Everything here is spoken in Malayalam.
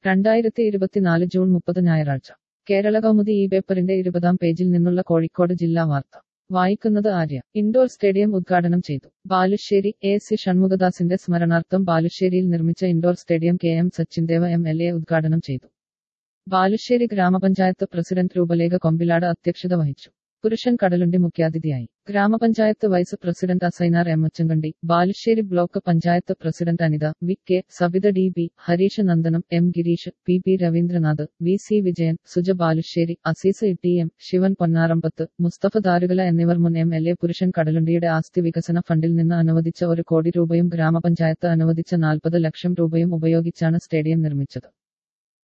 രണ്ടായിരത്തി ഇരുപത്തിനാല് ജൂൺ മുപ്പത് ഞായറാഴ്ച കേരള കൗമുദി ഈ പേപ്പറിന്റെ ഇരുപതാം പേജിൽ നിന്നുള്ള കോഴിക്കോട് ജില്ലാ വാർത്ത വായിക്കുന്നത് ആര്യ ഇൻഡോർ സ്റ്റേഡിയം ഉദ്ഘാടനം ചെയ്തു ബാലുശ്ശേരി എ സി ഷൺമുഖദാസിന്റെ സ്മരണാർത്ഥം ബാലുശ്ശേരിയിൽ നിർമ്മിച്ച indoor stadium K M Sachindev M L A ഉദ്ഘാടനം ചെയ്തു ബാലുശ്ശേരി ഗ്രാമപഞ്ചായത്ത് പ്രസിഡന്റ് രൂപലേഖ കൊമ്പിലാട് അധ്യക്ഷത വഹിച്ചു പുരുഷൻ കടലുണ്ടി മുഖ്യാതിഥിയായി ഗ്രാമപഞ്ചായത്ത് vice president Asainar M Uchangandi Balussery block panchayat president Anitha V K Sabitha D B Hareesh Nandanam M Gireesh P P Raveendranath V C Vijayan Suja Balussery Azeez T M Sivan Ponnarambath Mustafa Darukala എന്നിവർ മുൻ എം എൽ എ പുരുഷൻ കടലുണ്ടിയുടെ ആസ്തി വികസന ഫണ്ടിൽ നിന്ന് അനുവദിച്ച ഒരു കോടി രൂപയും ഗ്രാമപഞ്ചായത്ത് അനുവദിച്ച നാൽപ്പത് ലക്ഷം രൂപയും ഉപയോഗിച്ചാണ് സ്റ്റേഡിയം നിർമ്മിച്ചത്